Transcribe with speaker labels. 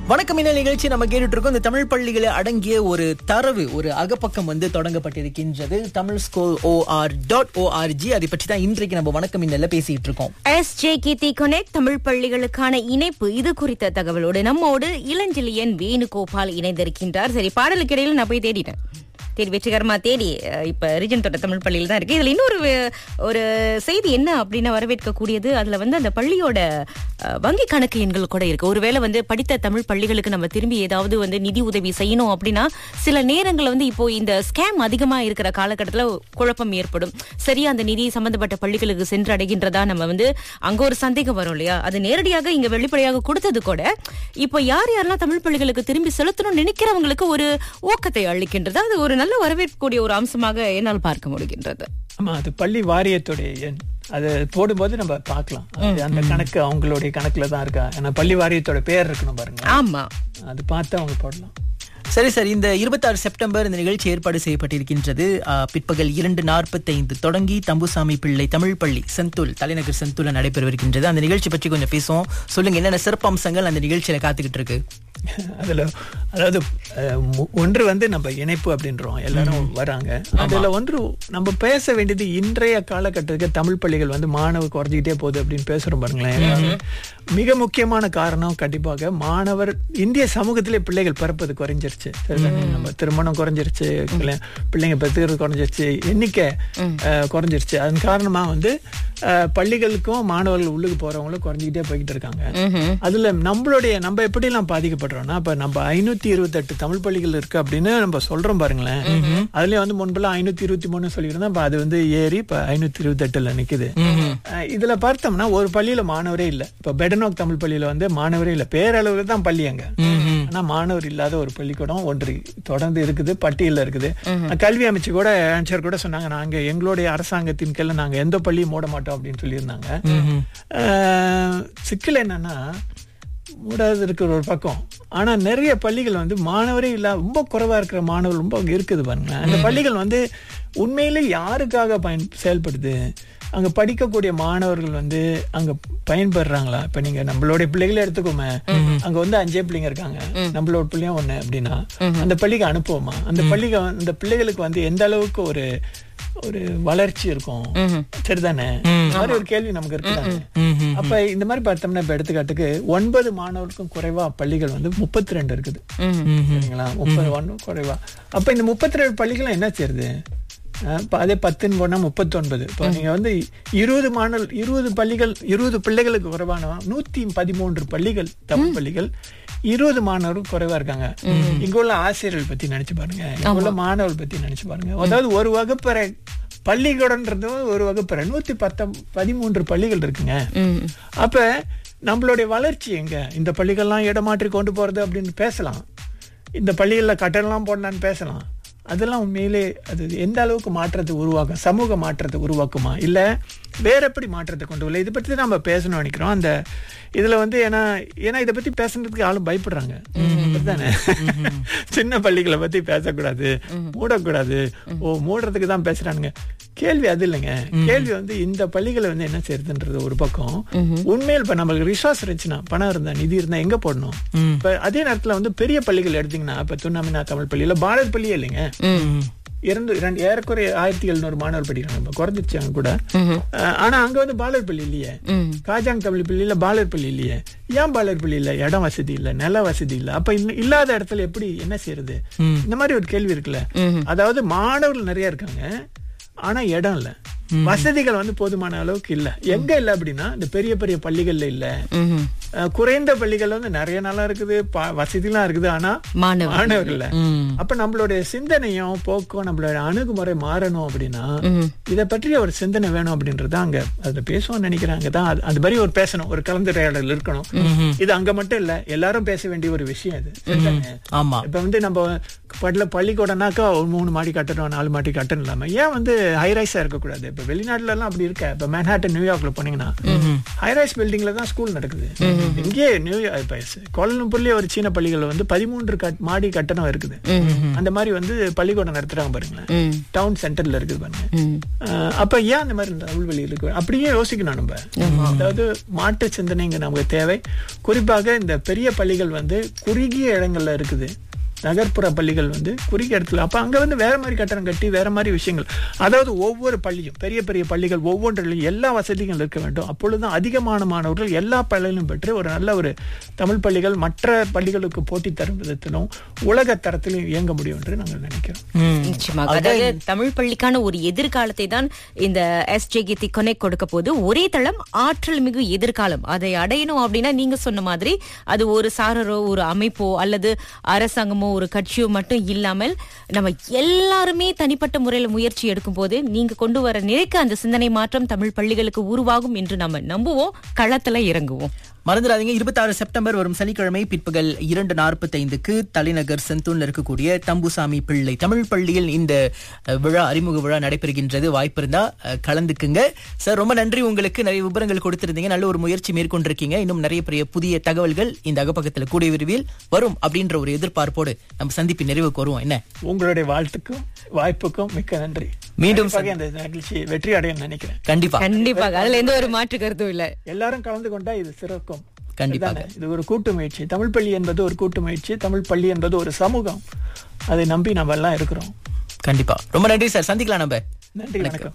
Speaker 1: வணக்கம் இந்த நிகழ்ச்சி நம்ம கேட்டுட்டு இருக்கோம் இந்த தமிழ் பள்ளிகளை அடங்கிய ஒரு தரவு ஒரு அகப்பக்கம் வந்து தொடங்கப்பட்டிருக்கின்றது Tamil school OR dot ORG அதை பற்றி தான் இன்றைக்கு நம்ம வணக்கம் இன்னல பேசிட்டு இருக்கோம்
Speaker 2: S J Keerthi connect Tamil பள்ளிகளுக்கான இணைப்பு இது குறித்த தகவலோடு நம்மோடு இளஞ்செழியன் வேணுகோபால் இணைந்திருக்கின்றார் சரி பாடலுக்கு இடையில நான் போய் தேடிட்டேன் தேடி வெற்றிகரமா தேடி அஹ், இப்ப ரிஜன் தொட்ட தமிழ் பள்ளியில் தான் இருக்கு இதுல இன்னொரு வே- ஒரு செய்தி என்ன அப்படின்னு வரவேற்கக்கூடியது அதுல வந்து அந்த பள்ளியோட அஹ், வங்கி கணக்கு எண்கள் கூட இருக்கு ஒருவேளை வந்து படித்த தமிழ் பள்ளிகளுக்கு நம்ம திரும்பி ஏதாவது வந்து நிதி உதவி செய்யணும் அப்படின்னா சில நேரங்கள்ல வந்து இப்போ இந்த ஸ்கேம் அதிகமா இருக்கிற காலகட்டத்துல குழப்பம் ஏற்படும் சரியா அந்த நிதி சம்பந்தப்பட்ட பள்ளிகளுக்கு சென்று அடைகின்றதா நம்ம வந்து அங்க ஒரு சந்தேகம் வரும் இல்லையா அது நேரடியாக இங்க வெளிப்படையாக கொடுத்தது கூட இப்போ யார் யாரெல்லாம் தமிழ் பள்ளிகளுக்கு திரும்பி செலுத்தணும்னு நினைக்கிறவங்களுக்கு ஒரு ஊக்கத்தை அளிக்கின்றது அது ஒரு நல்ல வரவேற்கக்கூடிய ஒரு அம்சமாக என்னால் பார்க்க முடிகின்றது
Speaker 3: ஆமா அது பள்ளி வாரியத்துடைய எண் அது போடும்போது நம்ம பார்க்கலாம் அது அந்த கணக்கு அவங்களுடைய கணக்குல தான் இருக்கா ஏன்னா பள்ளி வாரியத்தோட பேர் இருக்கணும் பாருங்க
Speaker 2: ஆமா
Speaker 3: அது பார்த்து அவங்க போடலாம்
Speaker 1: சரி சார் இந்த இருபத்தாறு செப்டம்பர் இந்த நிகழ்ச்சி ஏற்பாடு செய்யப்பட்டிருக்கின்றது ஆ, பிற்பகல் இரண்டு நாற்பத்தைந்து தொடங்கி தம்புசாமி பிள்ளை தமிழ் பள்ளி செந்தூல் தலைநகர் செந்தூர்ல நடைபெறவிருக்கின்றது அந்த நிகழ்ச்சி பற்றி கொஞ்சம் பேசுவோம் சொல்லுங்க என்னென்ன சிறப்பு அம்சங்கள் அந்த நிகழ்ச்சியில காத்துக்கிட்டு இருக்கு
Speaker 3: அதுல அதாவது அஹ், மு- ஒன்று வந்து நம்ம இணைப்பு அப்படின்றோம் எல்லாரும் வராங்க அதுல ஒன்று நம்ம பேச வேண்டியது இன்றைய காலகட்டத்துக்கு தமிழ் பள்ளிகள் வந்து மாணவர் குறைஞ்சிக்கிட்டே போகுது அப்படின்னு பேசுறோம் பாருங்களேன் மிக முக்கியமான காரணம் கண்டிப்பாக மாணவர் இந்திய சமூகத்திலே பிள்ளைகள் பிறப்பது குறைஞ்சிருச்சு சரிதானே? நம்ம திருமணம் குறைஞ்சிருச்சு பிள்ளை- பிள்ளைங்க பெற்றுக்கிறது குறைஞ்சிருச்சு எண்ணிக்கை அஹ், குறைஞ்சிருச்சு அதன் காரணமா வந்து அஹ், பள்ளிகளுக்கும் மாணவர்கள் உள்ளுக்கு போறவங்களும் குறைஞ்சிக்கிட்டே போய்கிட்டு இருக்காங்க அதுல நம்மளுடைய நம்ம எப்படி எல்லாம் பாதிக்கப்படுறோம்னா இப்ப நம்ம ஐநூத்தி இருபத்தெட்டு தமிழ் பள்ளிகள் இருக்கு அப்படின்னு நம்ம சொல்றோம் பாருங்களேன் அதுலயும் வந்து முன்பெல்லாம் ஐநூத்தி இருபத்தி மூணு சொல்லியிருந்தோம் இப்ப அது வந்து ஏறி இப்ப ஐநூத்தி இருபத்தெட்டுல நிக்குது அஹ் இதுல பார்த்தோம்னா ஒரு பள்ளியில மாணவரே இல்ல இப்ப பெடனோக் தமிழ் பள்ளியில வந்து மாணவரே இல்ல பேரளவுல தான் பள்ளி அங்க ஆனா மாணவர் இல்லாத ஒரு பள்ளிக்கூடம் ஒன்று தொடர்ந்து இருக்குது பட்டியல்ல இருக்குது கல்வி அமைச்சு கூட ஆன்சர் கூட சொன்னாங்க நாங்க எங்களுடைய அரசாங்கத்தின் கீழ நாங்க எந்த பள்ளியும் மூட மாட்டோம் அப்படின்னு சொல்லியிருந்தாங்க அஹ் சிக்கல் என்னன்னா மூடாது இருக்கிற ஒரு பக்கம் ஆனா நிறைய பள்ளிகள் வந்து மாணவரே இல்ல ரொம்ப குறைவா இருக்கிற மாணவர் ரொம்ப அங்க இருக்குது பாருங்க அந்த பள்ளிகள் வந்து உண்மையிலே யாருக்காக பயன் செயல்படுது அங்க படிக்கக்கூடிய மாணவர்கள் வந்து அங்க பயன்படுறாங்களா இப்ப நீங்க நம்மளுடைய பிள்ளைகளை எடுத்துக்கோமே அங்க வந்து அஞ்சே பிள்ளைங்க இருக்காங்க நம்மளோட பிள்ளையும் ஒண்ணு அப்படின்னா அந்த பள்ளிக்கு அனுப்புவோமா அந்த பள்ளிக்கு வந்து- அந்த பிள்ளைகளுக்கு வந்து எந்த அளவுக்கு ஒரு ஒரு வளர்ச்சி இருக்கும் சரிதானே இந்த மாதிரி ஒரு கேள்வி நமக்கு இருக்குதானே அப்ப இந்த மாதிரி பார்த்தோம்னா இப்ப எடுத்துக்காட்டுக்கு ஒன்பது மாணவருக்கும் குறைவா பள்ளிகள் வந்து முப்பத்தி ரெண்டு இருக்குது சரிங்களா முப்பது ஒன்று குறைவா அப்ப இந்த முப்பத்தி ரெண்டு பள்ளிகள் என்ன செய்யுது அஹ் இப்ப அதே பத்துன்னு போனா முப்பத்தி ஒன்பது இப்போ நீங்க வந்து இருபது மாணவர் இருபது பள்ளிகள் இருபது பிள்ளைகளுக்கு குறைவான நூத்தி பதிமூன்று பள்ளிகள் தமிழ் பள்ளிகள் இருபது மாணவரும் குறைவா இருக்காங்க இங்க உள்ள ஆசிரியர்கள் பத்தி நினைச்சு பாருங்க இங்க உள்ள மாணவர்கள் பத்தி நினைச்சு பாருங்க அதாவது ஒரு வகுப்பறை பள்ளிக்கூடன்றது ஒரு வகுப்பறை நூத்தி பத்தம் பதிமூன்று பள்ளிகள் இருக்குங்க அப்ப நம்மளுடைய வளர்ச்சி எங்க இந்த பள்ளிகள்லாம் இடமாற்றி கொண்டு போறது அப்படின்னு பேசலாம் இந்த பள்ளிகளில் கட்டணம்லாம் போடலான்னு பேசலாம் அதெல்லாம் உண்மையிலே அது எந்த அளவுக்கு மாற்றத்தை உருவாக்கும் சமூக மாற்றத்தை உருவாக்குமா இல்ல வேற எப்படி மாற்றத்தை கொண்டு வரல இதை பற்றி நம்ம பேசணும்னு நினைக்கிறோம் அந்த இதுல வந்து ஏன்னா ஏன்னா இதை பத்தி பேசுறதுக்கு ஆளும் பயப்படுறாங்க அப்படிதானே சின்ன பள்ளிகளை பத்தி பேசக்கூடாது மூடக்கூடாது ஓ மூடுறதுக்கு தான் பேசுறானுங்க கேள்வி அது இல்லைங்க கேள்வி வந்து இந்த பள்ளிகளை வந்து என்ன செய்யறதுன்றது ஒரு பக்கம் உண்மையில் இப்ப நம்மளுக்கு ரிசோர்ஸ் இருந்துச்சுன்னா பணம் இருந்தா நிதி இருந்தா எங்க போடணும் இப்ப அதே நேரத்துல வந்து பெரிய பள்ளிகள் எடுத்தீங்கன்னா இப்ப துண்ணாமினா தமிழ் பள்ளியில பாரத் பள்ளியே இல்லைங்க இரண்டு இரண்டு ஏறக்குறைய ஆயிரத்தி எழுநூறு மாணவர் படிக்கிறாங்க இப்ப குறைஞ்சிருச்சு அங்க கூட அஹ் ஆனா அங்க வந்து பாலர் பள்ளி இல்லையே காஜாங் தமிழ் பள்ளியில பாலர் பள்ளி இல்லையே ஏன் பாலர் பள்ளி இல்ல இடம் வசதி இல்ல நில வசதி இல்ல அப்ப இன்னும் இல்லாத இடத்துல எப்படி என்ன செய்யறது இந்த மாதிரி ஒரு கேள்வி இருக்குல்ல அதாவது மாணவர்கள் நிறைய இருக்காங்க ஆனா இடம் இல்ல வசதிகள் வந்து போதுமான அளவுக்கு இல்ல எங்க இல்ல அப்படின்னா இந்த பெரிய பெரிய பள்ளிகள்ல இல்ல அஹ் குறைந்த பள்ளிகள் வந்து நிறைய நல்லா இருக்குது ப- வசதிலாம் இருக்குது ஆனா
Speaker 2: மாணவர்
Speaker 3: மாணவர்கள்ல அப்ப நம்மளுடைய சிந்தனையும் போக்கும் நம்மளுடைய அணுகுமுறை மாறணும் அப்படின்னா இத பற்றி ஒரு சிந்தனை வேணும் அப்படின்றத அங்க அதுல பேசுவோம்னு நினைக்கிறாங்க தான் அது- அது மாதிரி ஒரு பேசணும் ஒரு கலந்துரையாடல் இருக்கணும் இது அங்க மட்டும் இல்ல எல்லாரும் பேச வேண்டிய ஒரு விஷயம் இது சரிதானே?
Speaker 1: ஆமா
Speaker 3: இப்ப வந்து நம்ம பள்ளில பள்ளிக்கூடம்னாக்கா ஒரு மூணு மாடி கட்டணும் நாலு மாடி கட்டணும் இல்லாம ஏன் வந்து ஹைரைஸா இருக்கக்கூடாது இப்ப வெளிநாட்டுல எல்லாம் அப்படி இருக்க இப்ப மேன்ஹாட்டன் நியூயார்க்ல போனீங்கன்னா ஹைரைஸ் பில்டிங்ல தான் ஸ்கூல் நடக்குது இங்கே நியூயார்க் இப்ப கோலம்பூர்லயே ஒரு சீன பள்ளிகள் வந்து பதிமூன்று கட்- மாடி கட்டணம் இருக்குது அந்த மாதிரி வந்து பள்ளிக்கூடம் நடத்துறாங்க பாருங்களேன்
Speaker 2: ம்.
Speaker 3: டவுன் சென்டர்ல இருக்குது பாருங்க
Speaker 2: ம்.
Speaker 3: அஹ் அப்ப ஏன் அந்த மாதிரி இந்த உள்வெளியில் இருக்கு அப்படியே யோசிக்கணும் நம்ம அதாவது மாற்று சிந்தனைங்க நமக்கு தேவை குறிப்பாக இந்த பெரிய பள்ளிகள் வந்து குறுகிய இடங்கள்ல இருக்குது நகர்ப்புற பள்ளிகள் வந்து குறுகிய இடத்துல அப்ப அங்க வந்து வேற மாதிரி கட்டணம் கட்டி வேற மாதிரி விஷயங்கள் அதாவது ஒவ்வொரு பள்ளியும் பெரிய பெரிய பள்ளிகள் ஒவ்வொன்றிலும் எல்லா வசதிகள் இருக்க வேண்டும் அப்பொழுதுதான் அதிகமான மாணவர்கள் எல்லா பள்ளியிலும் பெற்று ஒரு நல்ல ஒரு தமிழ் பள்ளிகள் மற்ற பள்ளிகளுக்கு போட்டி தரும் விதத்திலும் உலக தரத்திலும் இயங்க முடியும் என்று நாங்கள் நினைக்கிறோம்
Speaker 1: ம்.
Speaker 2: நிச்சயமாக அதாவது தமிழ் பள்ளிக்கான ஒரு எதிர்காலத்தை தான் இந்த எஸ் ஜே கொனெக்ட் கொடுக்க போது ஒரே தளம் ஆற்றல் மிகு எதிர்காலம் அதை அடையணும் அப்படின்னா நீங்க சொன்ன மாதிரி அது ஒரு சாரரோ ஒரு அமைப்போ அல்லது அரசாங்கமோ ஒரு கட்சியோ மட்டும் இல்லாமல் நம்ம எல்லாருமே தனிப்பட்ட முறையில் முயற்சி எடுக்கும் போது நீங்க கொண்டு வர நினைக்க அந்த சிந்தனை மாற்றம் தமிழ் பள்ளிகளுக்கு உருவாகும் என்று நம்ம நம்புவோம் களத்துல இறங்குவோம்
Speaker 1: மறந்துடாதீங்க இருபத்தாறு செப்டம்பர் வரும் சனிக்கிழமை பிற்பகல் இரண்டு நாற்பத்தைந்துக்கு தலைநகர் செந்தூன்ல இருக்கக்கூடிய தம்புசாமி பிள்ளை தமிழ் பள்ளியில் இந்த அஹ், விழா அறிமுக விழா நடைபெறுகின்றது வாய்ப்பு இருந்தா அஹ், கலந்துக்குங்க சார் ரொம்ப நன்றி உங்களுக்கு நிறைய விவரங்கள் கொடுத்திருந்தீங்க நல்ல ஒரு முயற்சி மேற்கொண்டிருக்கீங்க இன்னும் நிறைய பெரிய புதிய தகவல்கள் இந்த அகப்பக்கத்தில் கூடிய விரைவில் வரும் அப்படின்ற ஒரு எதிர்பார்ப்போடு நம்ம சந்திப்பின் நிறைவுக்கு வருவோம் என்ன
Speaker 3: உங்களுடைய வாழ்த்துக்கும் வாய்ப்புக்கும் மிக்க நன்றி
Speaker 1: மீண்டும்
Speaker 3: கண்டிப்பாக இந்த நிகழ்ச்சி வெற்றி அடையும் நினைக்கிறேன்
Speaker 1: கண்டிப்பா
Speaker 2: கண்டிப்பாக அதுல எந்த ஒரு மாற்று கருத்தும் இல்ல
Speaker 3: எல்லாரும் கலந்து கொண்டா இது சிறக்கும்
Speaker 1: கண்டிப்பாக.
Speaker 3: இதுதானே? இது ஒரு கூட்டு முயற்சி தமிழ் பள்ளி என்பது ஒரு கூட்டு முயற்சி தமிழ் பள்ளி என்பது ஒரு சமூகம் அதை நம்பி நம்ம எல்லாம் இருக்கிறோம்
Speaker 1: கண்டிப்பா ரொம்ப நன்றி சார் சந்திக்கலாம் நம்ம
Speaker 3: நன்றி வணக்கம்